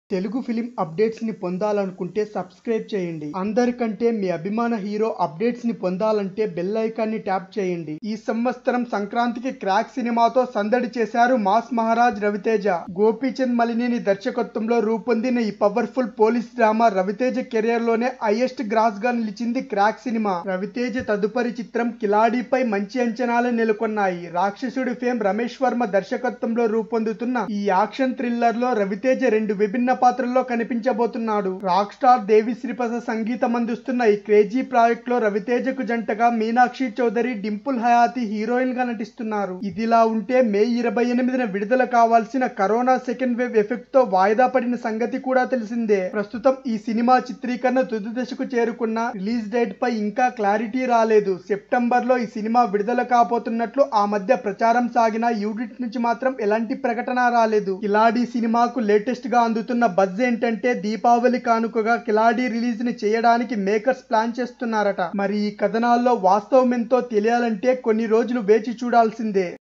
Telugu film updates ని పొందాలనుకుంటే subscribe చేయండి అందరికంటే మీ అభిమాన హీరో అప్డేట్స్ ని పొందాలంటే బెల్ ఐకాన్ ని ట్యాప్ చేయండి ఈ సంవత్సరం సంక్రాంతికి క్రాక్ సినిమాతో సందడి చేశారు మాస్ మహారాజ్ రవితేజ గోపీచంద్ మలినేని దర్శకత్వంలో రూపొందిన ఈ powerful police drama Ravi Teja career లోనే హైయెస్ట్ గ్రాస్ గా నిలిచింది క్రాక్ సినిమా రవితేజ తదుపరి చిత్రం కిలాడీపై మంచి అంచనాలు నెలకొన్నాయి రాక్షసుడి ఫేమ్ రమేష్ వర్మ దర్శకత్వంలో రూపొందుతున్న ఈ యాక్షన్ థ్రిల్లర్ లో రవితేజ రెండు విభిన్న పాత్రల్లో కనిపించబోతున్నాడు రాక్ స్టార్ దేవి శ్రీప్రసాద్ సంగీతం అందిస్తున్న ఈ క్రేజీ ప్రాజెక్ట్ లో రవితేజకు జంటగా మీనాక్షి చౌదరి డింపుల్ హయాతి హీరోయిన్ గా నటిస్తున్నారు ఇదిలా ఉంటే మే ఇరవై ఎనిమిదిన విడుదల కావాల్సిన కరోనా సెకండ్ వేవ్ ఎఫెక్ట్ తో వాయిదా పడిన సంగతి కూడా తెలిసిందే ప్రస్తుతం ఈ సినిమా చిత్రీకరణ తుది దశకు చేరుకున్న రిలీజ్ డేట్ పై ఇంకా క్లారిటీ రాలేదు సెప్టెంబర్ లో ఈ సినిమా విడుదల కాబోతున్నట్లు ఆ మధ్య ప్రచారం సాగిన యూనిట్ నుంచి మాత్రం ఎలాంటి ప్రకటన రాలేదు కిలాడి సినిమాకు లేటెస్ట్ గా అందుతున్న బజ్ ఏంటంటే దీపావళి కానుకగా కిలాడి రిలీజ్ ని చేయడానికి మేకర్స్ ప్లాన్ చేస్తున్నారట మరి ఈ కథనాల్లో వాస్తవం ఎంతో తెలియాలంటే కొన్ని రోజులు వేచి చూడాల్సిందే